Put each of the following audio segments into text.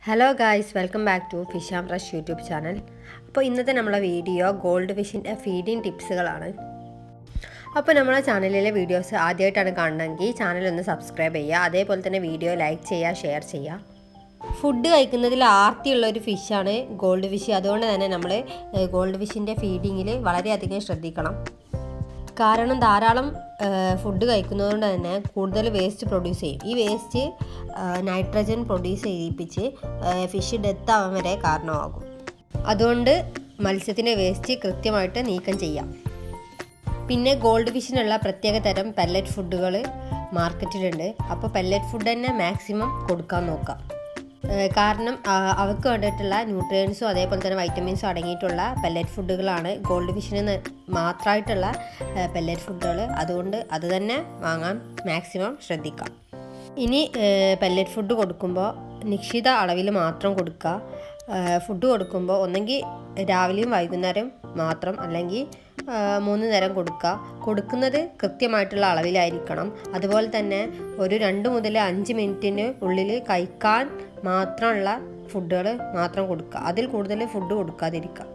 hello guys welcome back to fish am fresh YouTube channel അപ്പോൾ ഇന്നത്തെ നമ്മളെ video gold ഫിഷിൻ്റെ ഫീഡിങ് ടിപ്സുകളാണ് അപ്പോൾ നമ്മളെ ചാനലിലെ വീഡിയോസ് ആദ്യമായിട്ടാണ് കാണണമെങ്കിൽ ചാനൽ ഒന്ന് സബ്സ്ക്രൈബ് ചെയ്യുക അതേപോലെ തന്നെ വീഡിയോ ലൈക്ക് ചെയ്യുക ഷെയർ ചെയ്യുക ഫുഡ് കഴിക്കുന്നതിൽ ആർത്തിയുള്ള ഒരു ഫിഷാണ് ഗോൾഡ് ഫിഷ് അതുകൊണ്ട് തന്നെ നമ്മൾ ഗോൾഡ് ഫിഷിൻ്റെ ഫീഡിങ്ങിൽ വളരെയധികം ശ്രദ്ധിക്കണം കാരണം ധാരാളം ഫുഡ് കഴിക്കുന്നതുകൊണ്ട് തന്നെ കൂടുതൽ വേസ്റ്റ് പ്രൊഡ്യൂസ് ചെയ്യും ഈ വേസ്റ്റ് നൈട്രജൻ പ്രൊഡ്യൂസ് ചെയ്യിപ്പിച്ച് ഫിഷ് ഡെത്ത് ആവാൻ വരെ കാരണമാകും അതുകൊണ്ട് മത്സ്യത്തിൻ്റെ വേസ്റ്റ് കൃത്യമായിട്ട് നീക്കം ചെയ്യാം പിന്നെ ഗോൾഡ് ഫിഷിനുള്ള പ്രത്യേക തരം പെല്ലറ്റ് ഫുഡുകൾ മാർക്കറ്റിലുണ്ട് അപ്പോൾ പെല്ലറ്റ് ഫുഡ് തന്നെ മാക്സിമം കൊടുക്കാൻ നോക്കാം കാരണം അവർക്ക് വേണ്ടിയിട്ടുള്ള ന്യൂട്രിയൻസും അതേപോലെ തന്നെ വൈറ്റമിൻസും അടങ്ങിയിട്ടുള്ള പെല്ലറ്റ് ഫുഡുകളാണ് ഗോൾഡ് ഫിഷിന് മാത്രമായിട്ടുള്ള പെല്ലറ്റ് ഫുഡുകൾ അതുകൊണ്ട് അത് തന്നെ വാങ്ങാൻ മാക്സിമം ശ്രദ്ധിക്കാം ഇനി പെല്ലറ്റ് ഫുഡ് കൊടുക്കുമ്പോൾ നിശ്ചിത അളവിൽ മാത്രം കൊടുക്കുക ഫുഡ് കൊടുക്കുമ്പോൾ ഒന്നെങ്കിൽ രാവിലെയും വൈകുന്നേരം മാത്രം അല്ലെങ്കിൽ മൂന്ന് നേരം കൊടുക്കുക കൊടുക്കുന്നത് കൃത്യമായിട്ടുള്ള അളവിലായിരിക്കണം അതുപോലെ തന്നെ ഒരു രണ്ട് മുതൽ അഞ്ച് മിനിറ്റിന് ഉള്ളിൽ കഴിക്കാൻ മാത്രമുള്ള ഫുഡുകൾ മാത്രം കൊടുക്കുക അതിൽ കൂടുതൽ ഫുഡ് കൊടുക്കാതിരിക്കുക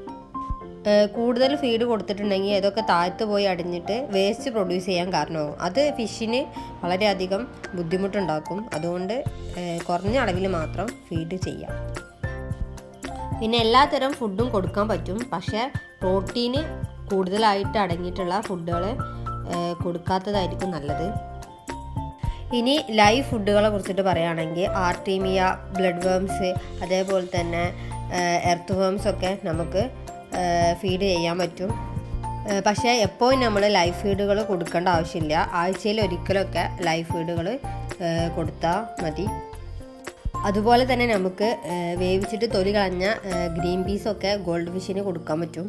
കൂടുതൽ ഫീഡ് കൊടുത്തിട്ടുണ്ടെങ്കിൽ അതൊക്കെ താഴത്ത് പോയി അടിഞ്ഞിട്ട് വേസ്റ്റ് പ്രൊഡ്യൂസ് ചെയ്യാൻ കാരണമാകും അത് ഫിഷിന് വളരെയധികം ബുദ്ധിമുട്ടുണ്ടാക്കും അതുകൊണ്ട് കുറഞ്ഞ അളവിൽ മാത്രം ഫീഡ് ചെയ്യാം പിന്നെ എല്ലാത്തരം ഫുഡും കൊടുക്കാൻ പറ്റും പക്ഷേ പ്രോട്ടീന് കൂടുതലായിട്ട് അടങ്ങിയിട്ടുള്ള ഫുഡുകൾ കൊടുക്കാത്തതായിരിക്കും നല്ലത് ഇനി ലൈവ് ഫുഡുകളെ കുറിച്ചിട്ട് പറയുകയാണെങ്കിൽ ആർട്ടീമിയ ബ്ലഡ് വേംസ് അതേപോലെ തന്നെ എർത്ത് വേംസ് ഒക്കെ നമുക്ക് ഫീഡ് ചെയ്യാൻ പറ്റും പക്ഷേ എപ്പോഴും നമ്മൾ ലൈവ് ഫീഡുകൾ കൊടുക്കേണ്ട ആവശ്യമില്ല ആഴ്ചയിൽ ഒരിക്കലൊക്കെ ലൈവ് ഫീഡുകൾ കൊടുത്താൽ മതി അതുപോലെ തന്നെ നമുക്ക് വേവിച്ചിട്ട് തൊലി കളഞ്ഞ ഗ്രീൻ പീസൊക്കെ ഗോൾഡ് ഫിഷിന് കൊടുക്കാൻ പറ്റും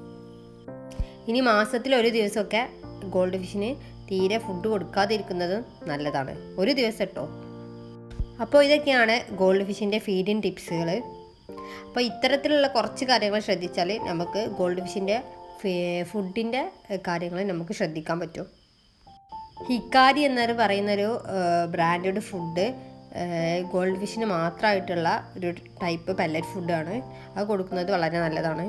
ഇനി മാസത്തിൽ ഒരു ദിവസമൊക്കെ ഗോൾഡ് ഫിഷിന് തീരെ ഫുഡ് കൊടുക്കാതിരിക്കുന്നത് നല്ലതാണ് ഒരു ദിവസം കേട്ടോ അപ്പോൾ ഇതൊക്കെയാണ് ഗോൾഡ് ഫിഷിൻ്റെ ഫീഡിങ് ടിപ്സുകൾ അപ്പോൾ ഇത്തരത്തിലുള്ള കുറച്ച് കാര്യങ്ങൾ ശ്രദ്ധിച്ചാൽ നമുക്ക് ഗോൾഡ് ഫിഷിൻ്റെ ഫുഡിൻ്റെ കാര്യങ്ങൾ നമുക്ക് ശ്രദ്ധിക്കാൻ പറ്റും ഹിക്കാരി എന്നൊരു പറയുന്നൊരു ബ്രാൻഡഡ് ഫുഡ് ഗോൾഡ് ഫിഷിന് മാത്രമായിട്ടുള്ള ഒരു ടൈപ്പ് പെല്ലറ്റ് ഫുഡാണ് അത് കൊടുക്കുന്നത് വളരെ നല്ലതാണ്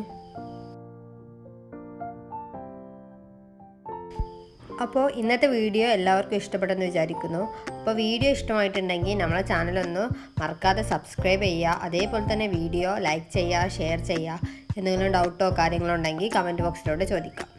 അപ്പോൾ ഇന്നത്തെ വീഡിയോ എല്ലാവർക്കും ഇഷ്ടപ്പെട്ടെന്ന് വിചാരിക്കുന്നു അപ്പോൾ വീഡിയോ ഇഷ്ടമായിട്ടുണ്ടെങ്കിൽ നമ്മളെ ചാനലൊന്ന് മറക്കാതെ സബ്സ്ക്രൈബ് ചെയ്യുക അതേപോലെ തന്നെ വീഡിയോ ലൈക്ക് ചെയ്യുക ഷെയർ ചെയ്യുക എന്തെങ്കിലും ഡൗട്ടോ കാര്യങ്ങളോ ഉണ്ടെങ്കിൽ കമൻറ്റ് ബോക്സിലോട്ട് ചോദിക്കാം